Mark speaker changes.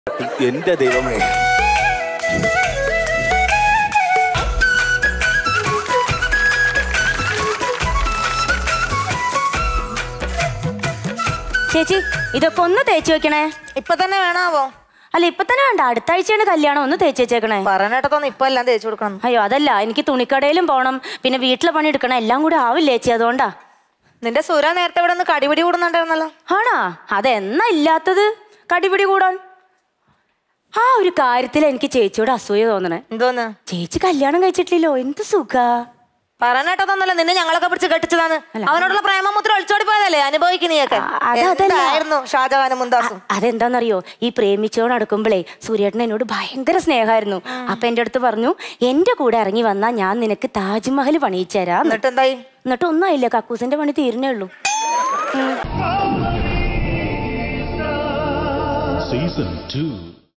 Speaker 1: എന്റെ ദൈവമേ
Speaker 2: ചേച്ചി ഇതൊക്കെ ഒന്ന് തേച്ച് വെക്കണേ
Speaker 3: ഇപ്പൊ തന്നെ വേണാവോ
Speaker 2: അല്ല ഇപ്പൊ തന്നെ വേണ്ട അടുത്ത ആഴ്ചയാണ് കല്യാണം ഒന്ന് തേച്ച് വെച്ചേക്കണേ
Speaker 3: പറഞ്ഞിട്ടൊന്നും ഇപ്പൊ എല്ലാം തേച്ചു കൊടുക്കണം
Speaker 2: അയ്യോ അതല്ല എനിക്ക് തുണിക്കടയിലും പോണം പിന്നെ വീട്ടിലെ പണി എടുക്കണം എല്ലാം കൂടെ ആവില്ലേ ചേച്ചി അതുകൊണ്ടാ
Speaker 3: നിന്റെ സുര നേരത്തെ ഇവിടെ നിന്ന് കടിപിടി കൂടുന്നുണ്ടായിരുന്നല്ലോ
Speaker 2: ആണാ അതെന്നാ ഇല്ലാത്തത് കടിപിടി കൂടാൻ ആ ഒരു കാര്യത്തിൽ എനിക്ക് ചേച്ചിയോട് അസൂയ തോന്നണേ
Speaker 3: എന്തോന്ന്
Speaker 2: ചേച്ചി കല്യാണം കഴിച്ചിട്ടില്ലല്ലോ എന്ത് സുഖ
Speaker 3: പറഞ്ഞിട്ടൊന്നല്ല നിന്നെ ഞങ്ങളൊക്കെ പിടിച്ച് കെട്ടിച്ചതാണ് അവനോടുള്ള പ്രേമമുദ്ര ഒളിച്ചോടി പോയതല്ലേ അനുഭവിക്കുന്നീയൊക്കെ
Speaker 2: ആ, അത് അതല്ല.
Speaker 3: എന്തായിരുന്നു ഷാജഹാനും മുന്താസും
Speaker 2: അതെന്താന്നറിയോ ഈ പ്രേമിച്ചോണ്ട് നടക്കുമ്പോഴേ സൂര്യേട്ടൻ എന്നോട് ഭയങ്കര സ്നേഹമായിരുന്നു അപ്പൊ എന്റെ അടുത്ത് പറഞ്ഞു എന്റെ കൂടെ ഇറങ്ങി വന്നാ ഞാൻ നിനക്ക് താജ്മഹൽ പണിയിച്ചു തരാം
Speaker 3: എന്നിട്ട് എന്തായി
Speaker 2: എന്നിട്ട് ഒന്നും ആയില്ല കക്കൂസിന്റെ പണി തീർന്നേ ഉള്ളൂ
Speaker 4: Season 2.